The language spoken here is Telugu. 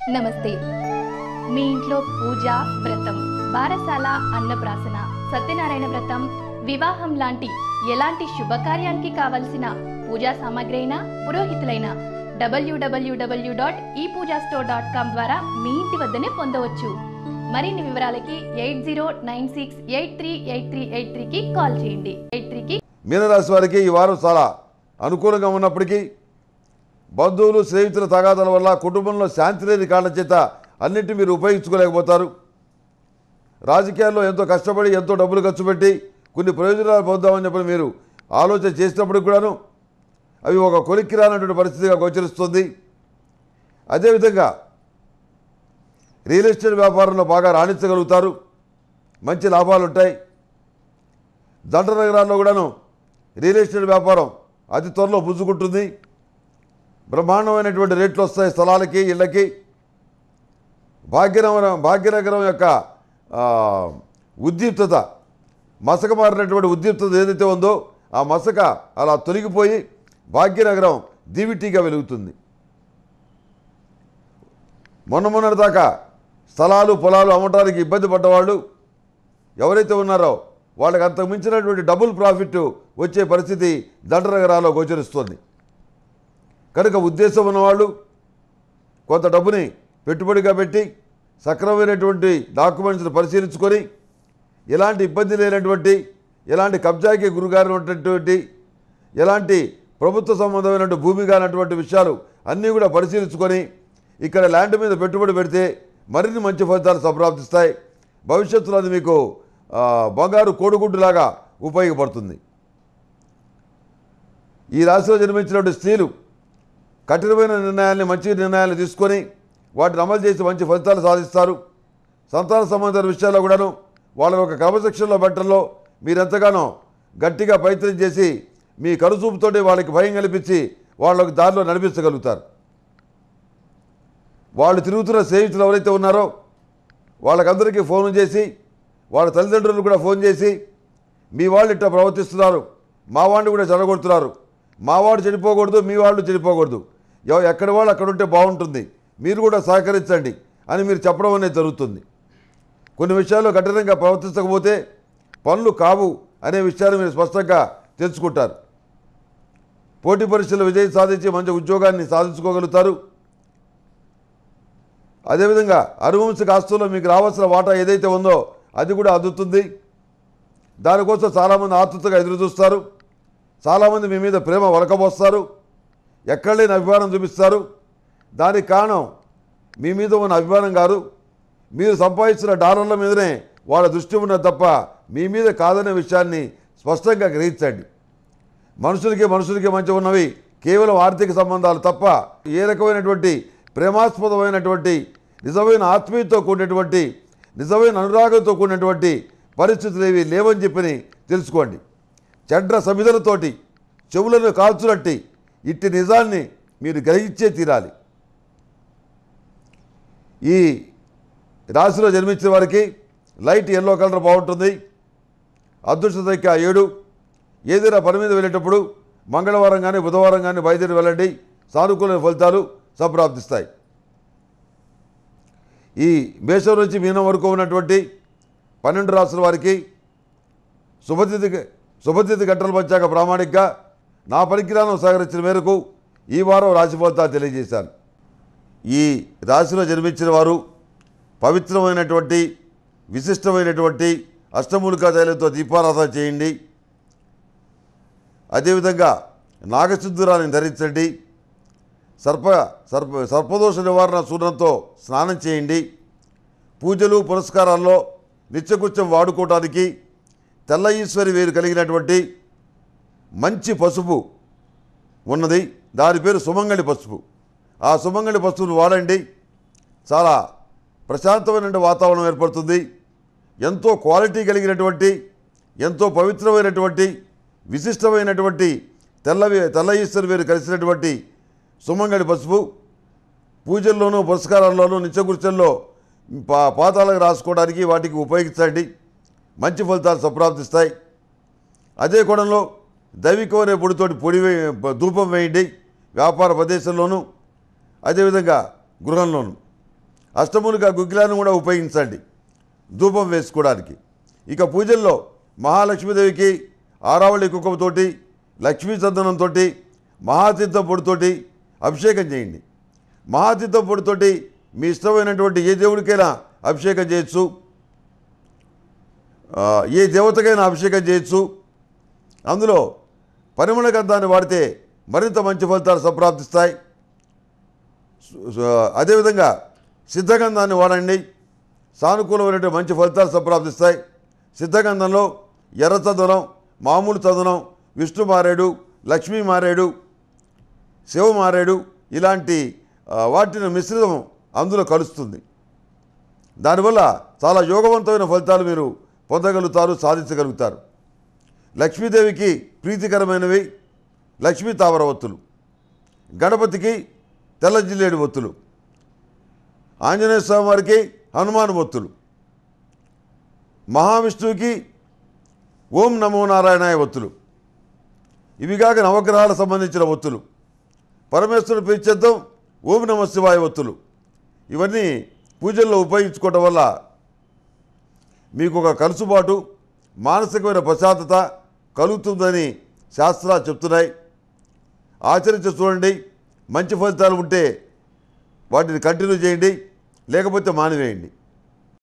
నమస్తే మీ ఇంట్లో పూజ వ్రతం బారసాల అన్నప్రాసన సత్యనారాయణ వ్రతం వివాహం లాంటి ఎలాంటి శుభకార్యానికి కావలసిన పూజా సామాగ్రి అయినా పురోహితులైన డబ్ల్యూడబ్ల్యూడబ్ల్యూ డాట్ ఈ పూజా స్టోర్ డాట్ కామ్ ద్వారా మీ ఇంటి వద్దనే పొందవచ్చు మరిన్ని వివరాలకి eight zero nine six eight three eight three eight త్రీకి కాల్ చేయండి ఎయిట్ త్రీకి మీనరాశి వారికి ఈ వారం చాలా అనుకూలంగా ఉన్నప్పటికీ బంధువులు స్నేహితుల తగాదాల వల్ల కుటుంబంలో శాంతి లేని కారణం చేత అన్నింటినీ మీరు ఉపయోగించుకోలేకపోతారు రాజకీయాల్లో ఎంతో కష్టపడి ఎంతో డబ్బులు ఖర్చు పెట్టి కొన్ని ప్రయోజనాలు పొందామని చెప్పి మీరు ఆలోచన చేసినప్పటికి కూడాను అవి ఒక కొలిక్కి రానటువంటి పరిస్థితిగా గోచరిస్తుంది అదేవిధంగా రియల్ ఎస్టేట్ వ్యాపారంలో బాగా రాణించగలుగుతారు మంచి లాభాలు ఉంటాయి జంట నగరాల్లో కూడాను రియల్ ఎస్టేట్ వ్యాపారం అతి త్వరలో పుంజుకుంటుంది బ్రహ్మాండమైనటువంటి రేట్లు వస్తాయి స్థలాలకి ఇళ్ళకి భాగ్యనగరం భాగ్యనగరం యొక్క ఆ, ఉద్రిక్తత మసక మారినటువంటి ఉద్రిక్తత ఏదైతే ఉందో ఆ మసక అలా తొలగిపోయి భాగ్యనగరం దీవిటీగా వెలుగుతుంది మొన్న మొన్నటి దాకా స్థలాలు పొలాలు అమ్మటానికి ఇబ్బంది పడ్డవాళ్ళు ఎవరైతే ఉన్నారో వాళ్ళకి అంతకు మించినటువంటి డబుల్ ప్రాఫిట్ వచ్చే పరిస్థితి దండనగరాల్లో గోచరిస్తుంది కనుక ఉద్దేశం ఉన్నవాళ్ళు కొంత డబ్బుని పెట్టుబడిగా పెట్టి సక్రమమైనటువంటి డాక్యుమెంట్స్ని పరిశీలించుకొని ఎలాంటి ఇబ్బంది లేనటువంటి ఎలాంటి కబ్జాకి గురిగారినటువంటి ఎలాంటి ప్రభుత్వ సంబంధమైనటువంటి భూమి కానటువంటి విషయాలు అన్నీ కూడా పరిశీలించుకొని ఇక్కడ ల్యాండ్ మీద పెట్టుబడి పెడితే మరిన్ని మంచి ఫలితాలు సంప్రాప్తిస్తాయి భవిష్యత్తులో అది మీకు ఆ, బంగారు కోడిగుడ్డులాగా ఉపయోగపడుతుంది ఈ రాశిలో జన్మించినటువంటి స్త్రీలు కఠినమైన నిర్ణయాల్ని మంచి నిర్ణయాలు తీసుకొని వాటిని అమలు చేసి మంచి ఫలితాలు సాధిస్తారు సంతాన సంబంధిత విషయాల్లో కూడాను వాళ్ళ ఒక క్రమశిక్షణలో పెట్టడంలో మీరు ఎంతగానో గట్టిగా ప్రయత్నం చేసి మీ కరుచూపుతోటి వాళ్ళకి భయం కల్పించి వాళ్ళకి దారిలో నడిపించగలుగుతారు వాళ్ళు తిరుగుతున్న స్నేహితులు ఎవరైతే ఉన్నారో వాళ్ళకందరికీ ఫోన్ చేసి వాళ్ళ తల్లిదండ్రులు కూడా ఫోన్ చేసి మీ వాళ్ళు ఇట్లా ప్రవర్తిస్తున్నారు మా వాడిని కూడా చెడగొడుతున్నారు మా వాడు చెడిపోకూడదు మీ వాళ్ళు చెడిపోకూడదు ఎవ- ఎక్కడి వాళ్ళు అక్కడ ఉంటే బాగుంటుంది మీరు కూడా సహకరించండి అని మీరు చెప్పడం అనేది జరుగుతుంది కొన్ని విషయాల్లో కఠినంగా ప్రవర్తించకపోతే పనులు కావు అనే విషయాన్ని మీరు స్పష్టంగా తెలుసుకుంటారు పోటీ పరీక్షల్లో విజయం సాధించి మంచి ఉద్యోగాన్ని సాధించుకోగలుగుతారు అదేవిధంగా అనువంశిక ఆస్తుల్లో మీకు రావాల్సిన వాటా ఏదైతే ఉందో అది కూడా అందుతుంది దానికోసం చాలామంది ఆతృతగా ఎదురు చూస్తారు చాలామంది మీ మీద ప్రేమ వలకబోస్తారు ఎక్కడ లేని అభిమానం చూపిస్తారు దానికి కారణం మీ మీద ఉన్న అభిమానం కాదు మీరు సంపాదించిన డాలర్ల మీదనే వాళ్ళ దృష్టి ఉన్నది తప్ప మీ మీద కాదనే విషయాన్ని స్పష్టంగా గ్రహించండి మనుషులకి మనుషులకి మధ్య ఉన్నవి కేవలం ఆర్థిక సంబంధాలు తప్ప ఏ రకమైనటువంటి ప్రేమాస్పదమైనటువంటి నిజమైన ఆత్మీయతతో కూడినటువంటి నిజమైన అనురాగంతో కూడినటువంటి పరిస్థితులు ఏవి లేవని చెప్పని తెలుసుకోండి చెడ్ర సమిధలతోటి చెవులను కాల్చునట్టి ఇట్టి నిజాన్ని మీరు గ్రహించే తీరాలి ఈ రాశిలో జన్మించిన వారికి లైట్ ఎల్లో కలర్ బాగుంటుంది అదృష్ట సంఖ్య ఏడు ఏదైనా పని మీద వెళ్ళేటప్పుడు మంగళవారం కానీ బుధవారం కానీ బయలుదేరి వెళ్ళండి సానుకూల ఫలితాలు సంప్రాప్తిస్తాయి ఈ మేషం నుంచి మీనం వరకు ఉన్నటువంటి పన్నెండు రాష్ట్రాల వారికి శుభతిథి శుభతిథి గంటలు వచ్చాక ప్రామాణికంగా నా పరిజ్ఞానం సహకరించిన మేరకు ఈ వారం రాశి ఫలితాలు తెలియజేశాను ఈ రాశిలో జన్మించిన వారు పవిత్రమైనటువంటి విశిష్టమైనటువంటి అష్టమూలికా తైలంతో దీపారాధన చేయండి అదేవిధంగా నాగసింధురాన్ని ధరించండి సర్ప సర్ప సర్పదోష నివారణ సూర్యంతో స్నానం చేయండి పూజలు పురస్కారాల్లో నిత్యకృత్యం వాడుకోవడానికి తెల్ల ఈశ్వరి వేరు కలిగినటువంటి మంచి పసుపు ఉన్నది దాని పేరు సుమంగళి పసుపు ఆ సుమంగళి పసుపును వాడండి చాలా ప్రశాంతమైన వాతావరణం ఏర్పడుతుంది ఎంతో క్వాలిటీ కలిగినటువంటి ఎంతో పవిత్రమైనటువంటి విశిష్టమైనటువంటి తెల్లవి తెల్ల ఈశ్వరి వేరు కలిసినటువంటి సుమంగళి పసుపు పూజల్లోనూ పురస్కారాల్లోనూ నిత్యకృత్యంలో పా పాతాలకు రాసుకోవడానికి వాటికి ఉపయోగించండి మంచి ఫలితాలు సంప్రాప్తిస్తాయి అదే కోణంలో దైవికం అనే పొడితోటి పొడి వే ధూపం వేయండి వ్యాపార ప్రదేశంలోనూ అదేవిధంగా గృహంలోనూ అష్టములుగా గుగ్గిలాన్ని కూడా ఉపయోగించండి ధూపం వేసుకోవడానికి ఇక పూజల్లో మహాలక్ష్మీదేవికి ఆరావళి కుక్కతోటి లక్ష్మీ చందనంతో మహాతీర్థం పొడితోటి అభిషేకం చేయండి మహాతీర్థం పొడితోటి మీ ఇష్టమైనటువంటి ఏ దేవుడికైనా అభిషేకం చేయొచ్చు ఆ, ఏ దేవతకైనా అభిషేకం చేయొచ్చు అందులో పరిమళ గంధాన్ని వాడితే మరింత మంచి ఫలితాలు సంప్రాప్తిస్తాయి సు- సు- అదేవిధంగా సిద్ధగంధాన్ని వాడండి సానుకూలమైనటువంటి మంచి ఫలితాలు సంప్రాప్తిస్తాయి సిద్ధగంధంలో ఎర్ర చందనం మామూలు చందనం విష్ణు మారేడు లక్ష్మీ మారేడు శివ మారేడు ఇలాంటి ఆ, వాటిని మిశ్రితం అందులో కలుస్తుంది దానివల్ల చాలా యోగవంతమైన ఫలితాలు మీరు పొందగలుగుతారు సాధించగలుగుతారు లక్ష్మీదేవికి ప్రీతికరమైనవి లక్ష్మీ తామర ఒత్తులు గణపతికి తెల్ల జిల్లేడు ఒత్తులు ఆంజనేయ స్వామి వారికి హనుమాన్ ఒత్తులు మహావిష్ణువుకి ఓం నమో నారాయణాయ ఒత్తులు ఇవి కాక నవగ్రహాలకు సంబంధించిన ఒత్తులు పరమేశ్వరుడు ప్రీత్యర్థం ఓం నమ శివాయ ఒత్తులు ఇవన్నీ పూజల్లో ఉపయోగించుకోవటం వల్ల మీకు ఒక కలుసుబాటు మానసికమైన ప్రశాంతత కలుగుతుందని శాస్త్రాలు చెప్తున్నాయి ఆచరించి చూడండి మంచి ఫలితాలు ఉంటే వాటిని కంటిన్యూ చేయండి లేకపోతే మానివేయండి